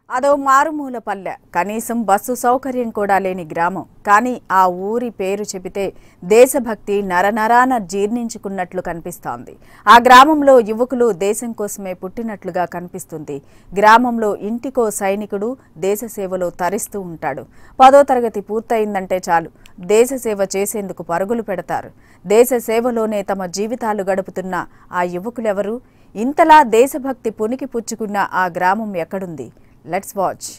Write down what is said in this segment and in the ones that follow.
అదో మారుమూల పల్లె కనీసం బస్సు సౌకర్యం కూడా లేని గ్రామం కానీ ఆ ఊరి పేరు చెబితే దేశభక్తి నరనరాన జీర్ణించుకున్నట్లు కనిపిస్తోంది ఆ గ్రామంలో యువకులు దేశం కోసమే పుట్టినట్లుగా కనిపిస్తుంది గ్రామంలో ఇంటికో సైనికుడు దేశ సేవలో తరిస్తూ ఉంటాడు పదో తరగతి పూర్తయిందంటే చాలు దేశ సేవ చేసేందుకు పరుగులు పెడతారు దేశ సేవలోనే తమ జీవితాలు గడుపుతున్న ఆ యువకులెవరు ఇంతలా దేశభక్తి పునికి పుచ్చుకున్న ఆ గ్రామం ఎక్కడుంది లెట్స్ వాచ్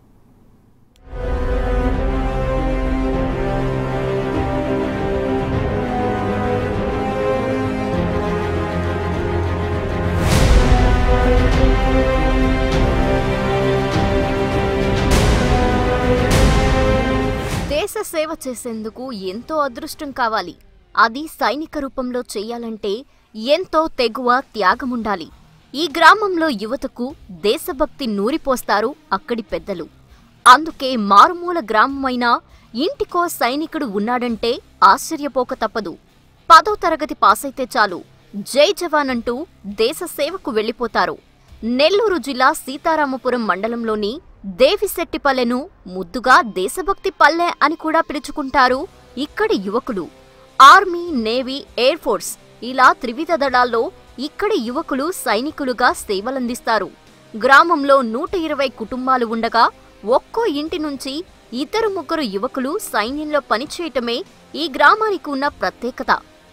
దేశ సేవ చేసేందుకు ఎంతో అదృష్టం కావాలి అది సైనిక రూపంలో చెయ్యాలంటే ఎంతో తెగువ త్యాగముండాలి ఈ గ్రామంలో యువతకు దేశభక్తి నూరిపోస్తారు అక్కడి పెద్దలు అందుకే మారుమూల గ్రామమైనా ఇంటికో సైనికుడు ఉన్నాడంటే ఆశ్చర్యపోక తప్పదు పదో తరగతి పాసైతే చాలు జై జవాన్ అంటూ దేశ సేవకు వెళ్లిపోతారు నెల్లూరు జిల్లా సీతారామపురం మండలంలోని దేవిశెట్టిపల్లెను ముద్దుగా దేశభక్తి పల్లె అని కూడా పిలుచుకుంటారు ఇక్కడి యువకులు ఆర్మీ నేవీ ఎయిర్ ఫోర్స్ ఇలా త్రివిధ దళాల్లో ఇక్కడి యువకులు సైనికులుగా సేవలందిస్తారు గ్రామంలో నూట ఇరవై కుటుంబాలు ఉండగా ఒక్కో ఇంటి నుంచి ఇద్దరు ముగ్గురు యువకులు సైన్యంలో పనిచేయటమే ఈ గ్రామానికి ఉన్న ప్రత్యేకత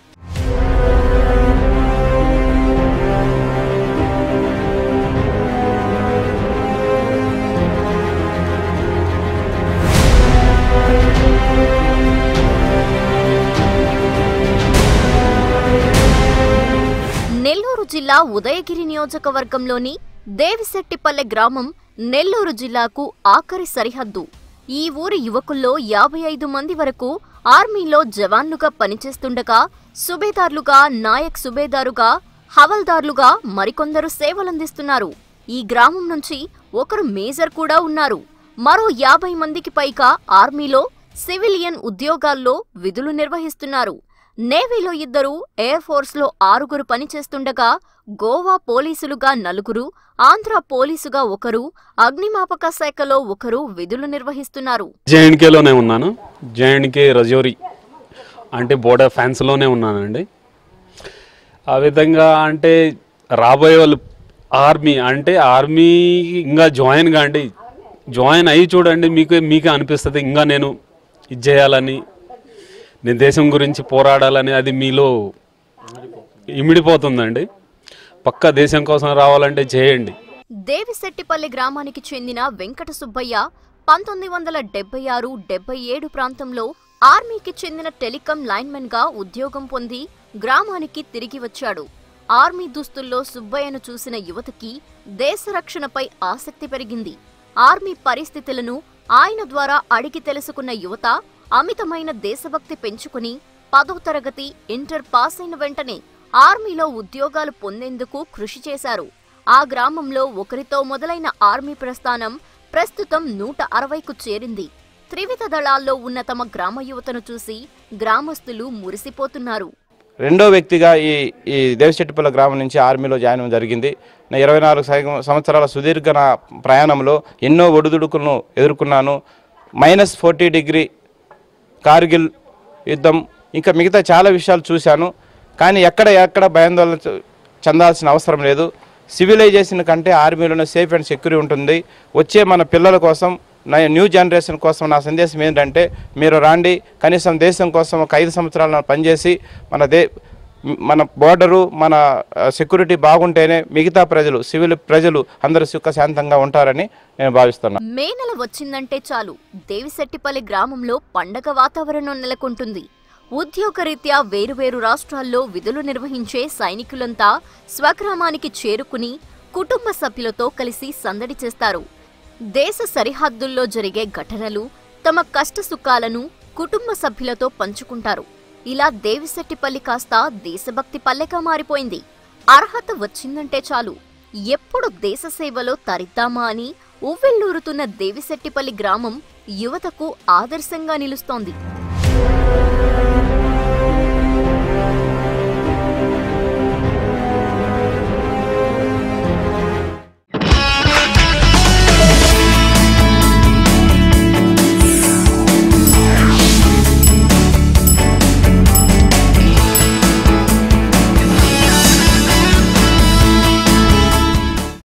నెల్లూరు జిల్లా ఉదయగిరి నియోజకవర్గంలోని దేవిశెట్టిపల్లె గ్రామం నెల్లూరు జిల్లాకు ఆఖరి సరిహద్దు ఈ ఊరి యువకుల్లో యాభై ఐదు మంది వరకు ఆర్మీలో జవాన్లుగా పనిచేస్తుండగా సుబేదార్లుగా నాయక్ సుబేదారుగా హవల్దార్లుగా మరికొందరు సేవలందిస్తున్నారు ఈ గ్రామం నుంచి ఒకరు మేజర్ కూడా ఉన్నారు మరో యాభై మందికి పైగా ఆర్మీలో సివిలియన్ ఉద్యోగాల్లో విధులు నిర్వహిస్తున్నారు నేవీలో ఇద్దరు ఎయిర్ ఫోర్స్లో ఆరుగురు పనిచేస్తుండగా గోవా పోలీసులుగా నలుగురు ఆంధ్ర పోలీసుగా ఒకరు అగ్నిమాపక శాఖలో ఒకరు విధులు నిర్వహిస్తున్నారు జేఎన్కేలోనే ఉన్నాను జేఎన్కే రజోరి అంటే బోర్డర్ ఫ్యాన్స్లోనే ఉన్నానండి ఆ విధంగా అంటే రాబోయే వాళ్ళు ఆర్మీ అంటే ఆర్మీ ఇంకా జాయిన్ కాండి జాయిన్ అయ్యి చూడండి మీకు మీకే అనిపిస్తుంది ఇంకా నేను ఇది చేయాలని నేను దేశం గురించి పోరాడాలని అది మీలో ఇమిడిపోతుందండి పక్క దేశం కోసం రావాలంటే చేయండి దేవిశెట్టిపల్లి గ్రామానికి చెందిన వెంకట సుబ్బయ్య పంతొమ్మిది వందల డెబ్బై ఆరు డెబ్బై ఏడు ప్రాంతంలో ఆర్మీకి చెందిన టెలికాం లైన్మెన్ గా ఉద్యోగం పొంది గ్రామానికి తిరిగి వచ్చాడు ఆర్మీ దుస్తుల్లో సుబ్బయ్యను చూసిన యువతకి దేశ రక్షణపై ఆసక్తి పెరిగింది ఆర్మీ పరిస్థితులను ఆయన ద్వారా అడిగి తెలుసుకున్న యువత అమితమైన దేశభక్తి పెంచుకుని పదో తరగతి ఇంటర్ పాస్ అయిన వెంటనే ఆర్మీలో ఉద్యోగాలు పొందేందుకు కృషి చేశారు ఆ గ్రామంలో ఒకరితో మొదలైన ఆర్మీ ప్రస్థానం ప్రస్తుతం నూట అరవైకు చేరింది త్రివిధ దళాల్లో ఉన్న తమ గ్రామ యువతను చూసి గ్రామస్తులు మురిసిపోతున్నారు రెండో వ్యక్తిగా ఈ ఈ దేవశెట్టిపల్లి గ్రామం నుంచి ఆర్మీలో జాయిన్ అవ్వడం జరిగింది నా ఇరవై నాలుగు సై- సంవత్సరాల సుదీర్ఘ నా ప్రయాణంలో ఎన్నో ఒడిదుడుకులను ఎదుర్కొన్నాను మైనస్ ఫోర్టీ డిగ్రీ కార్గిల్ యుద్ధం ఇంకా మిగతా చాలా విషయాలు చూశాను కానీ ఎక్కడ ఎక్కడ భయాందోళన చ- చెందాల్సిన అవసరం లేదు సివిలైజేషన్ కంటే ఆర్మీలోనే సేఫ్ అండ్ సెక్యూర్ ఉంటుంది వచ్చే మన పిల్లల కోసం నా న్యూ జనరేషన్ కోసం నా సందేశం ఏంటంటే మీరు రాండి కనీసం దేశం కోసం ఒక ఐదు సంవత్సరాలు పనిచేసి మన దే మన బోర్డరు మన ఆ, సెక్యూరిటీ బాగుంటేనే మిగతా ప్రజలు సివిల్ ప్రజలు అందరూ సుఖశాంతంగా ఉంటారని నేను భావిస్తున్నాను మే నెల వచ్చిందంటే చాలు దేవిశెట్టిపల్లి గ్రామంలో పండగ వాతావరణం నెలకొంటుంది ఉద్యోగరీత్యా వేరువేరు రాష్ట్రాల్లో విధులు నిర్వహించే సైనికులంతా స్వగ్రామానికి చేరుకుని కుటుంబ సభ్యులతో కలిసి సందడి చేస్తారు దేశ సరిహద్దుల్లో జరిగే ఘటనలు తమ కష్ట సుఖాలను కుటుంబ సభ్యులతో పంచుకుంటారు ఇలా దేవిశెట్టిపల్లి కాస్త దేశభక్తి పల్లెగా మారిపోయింది అర్హత వచ్చిందంటే చాలు ఎప్పుడు దేశ సేవలో తరిద్దామా అని ఉవ్వెళ్ళూరుతున్న దేవిశెట్టిపల్లి గ్రామం యువతకు ఆదర్శంగా నిలుస్తోంది